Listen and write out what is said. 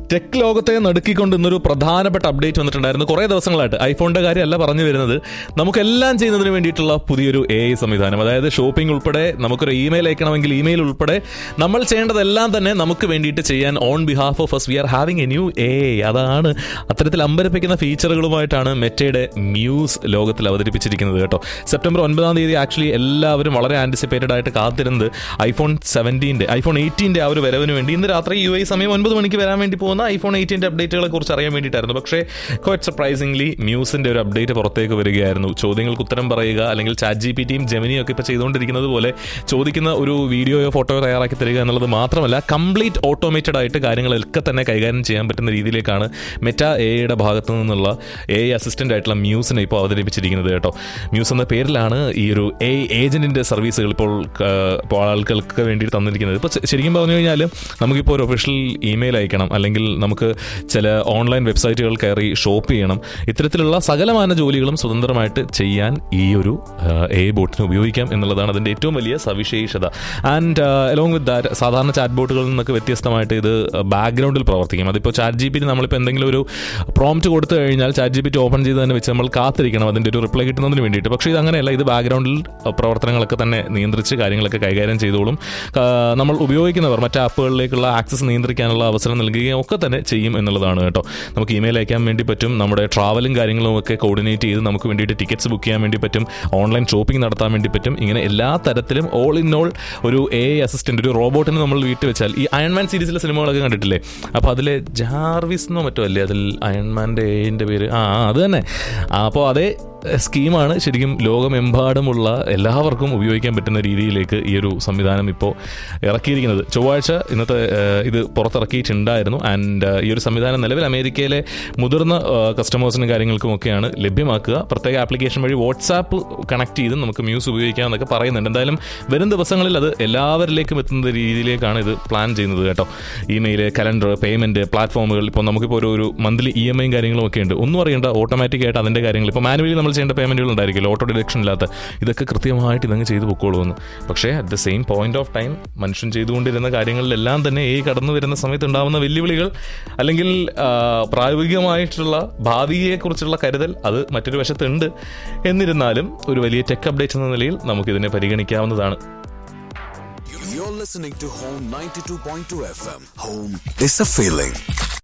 Tech ലോകത്തെ നടുക്കിക്കൊണ്ട് ഇന്നൊരു പ്രധാനപ്പെട്ട അപ്ഡേറ്റ് വന്നിട്ടുണ്ടായിരുന്നു കുറേ ദിവസങ്ങളായിട്ട് ഐഫോണിന്റെ കാര്യമല്ല പറഞ്ഞു വരുന്നത് നമുക്കെല്ലാം ചെയ്യുന്നതിന് വേണ്ടിയിട്ടുള്ള പുതിയൊരു എ ഐ സംവിധാനം അതായത് ഷോപ്പിംഗ് ഉൾപ്പെടെ നമുക്കൊരു ഇമെയിൽ അയക്കണമെങ്കിൽ ഇമെയിൽ ഉൾപ്പെടെ നമ്മൾ ചെയ്യേണ്ടതെല്ലാം തന്നെ നമുക്ക് വേണ്ടിയിട്ട് ചെയ്യാൻ on behalf of us we are having a new A I അതാണ് അത്തരത്തിൽ അമ്പരപ്പിക്കുന്ന ഫീച്ചറുകളുമായിട്ടാണ് മെറ്റയുടെ മ്യൂസ് ലോകത്തിൽ അവതരിപ്പിച്ചിരിക്കുന്നത് കേട്ടോ സെപ്റ്റംബർ ഒൻപതാം തീയതി ആക്ച്വലി എല്ലാവരും വളരെ ആന്റിസിപ്പേറ്റഡ് ആയിട്ട് കാത്തിരുന്നത് ഐഫോൺ സെവൻറ്റീൻ്റെ ഐഫോൺ എയ്റ്റീൻ്റെ ആ ഒരു വരവിന് വേണ്ടി ഇന്ന് രാത്രി യു ഐ സമയം ഒൻപത് മണിക്ക് വരാൻ വേണ്ടി പോകുന്ന ഐഫോൺ എയ്റ്റീൻ്റെ അപ്ഡേറ്റുകളെ കുറിച്ച് അറിയാൻ വേണ്ടിയിട്ടായിരുന്നു പക്ഷേ ക്വറ്റ് സർപ്രൈസിംഗ്ലി മ്യൂസിൻ്റെ ഒരു അപ്ഡേറ്റ് പുറത്തേക്ക് വരികയായിരുന്നു ചോദ്യങ്ങൾക്ക് ഉത്തരം പറയുക അല്ലെങ്കിൽ ചാറ്റ് ജി പി ടിയും ജെമിനിയും ഒക്കെ ഇപ്പോൾ ചെയ്തുകൊണ്ടിരിക്കുന്നത് പോലെ ചോദിക്കുന്ന ഒരു വീഡിയോയോ ഫോട്ടോയോ തയ്യാറാക്കി തരിക എന്നുള്ളത് മാത്രമല്ല കംപ്ലീറ്റ് ഓട്ടോമേറ്റഡ് ആയിട്ട് കാര്യങ്ങളൊക്കെ തന്നെ കൈകാര്യം ചെയ്യാൻ പറ്റുന്ന രീതിയിലേക്കാണ് മെറ്റ എയുടെ ഭാഗത്തു നിന്നുള്ള എ അസിസ്റ്റന്റ് ആയിട്ടുള്ള മ്യൂസിനെ ഇപ്പോൾ അവതരിപ്പിച്ചിരിക്കുന്നത് കേട്ടോ മ്യൂസ് എന്ന പേരിലാണ് ഈ ഒരു എ ഏജന്റിന്റെ സർവീസുകൾ ഇപ്പോൾ ആ, ഇപ്പോൾ ആളുകൾക്ക് വേണ്ടി തന്നിരിക്കുന്നത് ഇപ്പോൾ ശരിക്കും പറഞ്ഞു കഴിഞ്ഞാൽ നമുക്കിപ്പോൾ ഒരു ഒഫീഷ്യൽ ഇമെയിൽ അയക്കണം അല്ലെങ്കിൽ നമുക്ക് ചില ഓൺലൈൻ വെബ്സൈറ്റുകൾ കയറി ഷോപ്പ് ചെയ്യണം ഇത്തരത്തിലുള്ള സകലമാന ജോലികളും സ്വതന്ത്രമായിട്ട് ചെയ്യാൻ ഈ ഒരു എ ബോട്ടിനെ ഉപയോഗിക്കാം എന്നുള്ളതാണ് അതിൻ്റെ ഏറ്റവും വലിയ സവിശേഷത ആൻഡ് അലോങ് വിത്ത് ദാറ്റ് സാധാരണ ചാറ്റ് ബോട്ടുകളിൽ നിന്നൊക്കെ വ്യത്യസ്തമായിട്ട് ഇത് ബാക്ക്ഗ്രൗണ്ടിൽ പ്രവർത്തിക്കും അതിപ്പോൾ ചാറ്റ് ജി പി നമ്മളിപ്പോൾ എന്തെങ്കിലും ഒരു പ്രോംപ്റ്റ് കൊടുത്തു കഴിഞ്ഞാൽ ചാറ്റ് ജി പി ഓപ്പൺ ചെയ്ത് തന്നെ വെച്ച് നമ്മൾ കാത്തിരിക്കണം അതിൻ്റെ ഒരു റിപ്ലൈ കിട്ടുന്നതിന് വേണ്ടിയിട്ട് പക്ഷേ ഇത് അങ്ങനെയല്ല ഇത് ബാക്ക്ഗ്രൗണ്ടിൽ പ്രവർത്തനങ്ങളൊക്കെ തന്നെ നിയന്ത്രിച്ച് കാര്യങ്ങളൊക്കെ കൈകാര്യം ചെയ്തോളും ആ, നമ്മൾ ഉപയോഗിക്കുന്നവർ മറ്റ് ആപ്പുകളിലേക്കുള്ള ആക്സസ് നിയന്ത്രിക്കാനുള്ള അവസരം നൽകുകയും ഒക്കെ തന്നെ ചെയ്യും എന്നുള്ളതാണ് കേട്ടോ നമുക്ക് ഇമെയിൽ അയക്കാൻ വേണ്ടി പറ്റും നമ്മുടെ ട്രാവലും കാര്യങ്ങളും ഒക്കെ കോർഡിനേറ്റ് ചെയ്ത് നമുക്ക് വേണ്ടിയിട്ട് ടിക്കറ്റ്സ് ബുക്ക് ചെയ്യാൻ വേണ്ടി പറ്റും ഓൺലൈൻ ഷോപ്പിംഗ് നടത്താൻ വേണ്ടി പറ്റും ഇങ്ങനെ എല്ലാ തരത്തിലും ഓൾ ഇൻ ഓൾ ഒരു എ അസിസ്റ്റന്റ് ഒരു റോബോട്ടിന് നമ്മൾ വീട്ടിൽ വെച്ചാൽ ഈ അയൺമാൻ സീരീസിലെ സിനിമകളൊക്കെ കണ്ടിട്ടില്ലേ അപ്പോൾ അതിലെ ജാർവിസ് എന്നോ മറ്റോ അല്ലേ അതിൽ അയൺമാൻ്റെ എന്റെ പേര് ആ ആ, അത് തന്നെ അപ്പോൾ അതേ സ്കീമാണ് ശരിക്കും ലോകമെമ്പാടുമുള്ള എല്ലാവർക്കും ഉപയോഗിക്കാൻ പറ്റുന്ന രീതിയിലേക്ക് ഈ ഒരു സംവിധാനം ഇപ്പോൾ ഇറക്കിയിരിക്കുന്നത് ചൊവ്വാഴ്ച ഇന്നത്തെ ഏഹ്, ഇത് പുറത്തിറക്കിയിട്ടുണ്ടായിരുന്നു ആൻഡ് ഈ ഒരു സംവിധാനം നിലവിൽ അമേരിക്കയിലെ മുതിർന്ന കസ്റ്റമേഴ്സിനും കാര്യങ്ങൾക്കും ഒക്കെയാണ് ലഭ്യമാക്കുക പ്രത്യേക ആപ്ലിക്കേഷൻ വഴി വാട്സാപ്പ് കണക്ട് ചെയ്ത് നമുക്ക് മ്യൂസ് ഉപയോഗിക്കാം എന്നൊക്കെ പറയുന്നുണ്ട് എന്തായാലും വരും ദിവസങ്ങളിൽ അത് എല്ലാവരിലേക്കും എത്തുന്ന രീതിയിലേക്കാണ് ഇത് പ്ലാൻ ചെയ്യുന്നത് കേട്ടോ ഇമെയിൽ കലണ്ടർ പേയ്മെന്റ് പ്ലാറ്റ്ഫോമുകൾ ഇപ്പോൾ നമുക്കിപ്പോൾ ഒരു ഒരു മന്ത്ലി ഇ എം ഐയും കാര്യങ്ങളും ഒക്കെ ഉണ്ട് ഒന്നും അറിയണ്ട ഓട്ടോമാറ്റിക് ആയിട്ട് അതിന്റെ കാര്യങ്ങൾ ഇപ്പോൾ മാനുവലി നമ്മൾ ചെയ്യേണ്ട പേയ്മെന്റുകൾ ഉണ്ടായിരിക്കില്ല ഓട്ടോ ഡിഡക്ഷൻ ഇല്ലാത്ത ഇതൊക്കെ കൃത്യമായിട്ട് ഇതങ്ങ് ചെയ്തു പൊക്കോളുമെന്ന് പക്ഷേ at the same point of time മനുഷ്യൻ ചെയ്തുകൊണ്ടിരുന്ന കാര്യങ്ങളിലെല്ലാം തന്നെ ഈ കടന്നു വരുന്ന സമയത്ത് ഉണ്ടാവുന്ന വെല്ലുവിളികൾ അല്ലെങ്കിൽ ആ, പ്രായോഗികമായിട്ടുള്ള ഭാവിയെക്കുറിച്ചുള്ള കരുതൽ അത് മറ്റൊരു വശത്തുണ്ട് എന്നിരുന്നാലും ഒരു വലിയ ടെക് അപ്ഡേറ്റ് എന്ന നിലയിൽ നമുക്കിതിനെ പരിഗണിക്കാവുന്നതാണ് You're listening to Home 92.2 FM. Home is a feeling.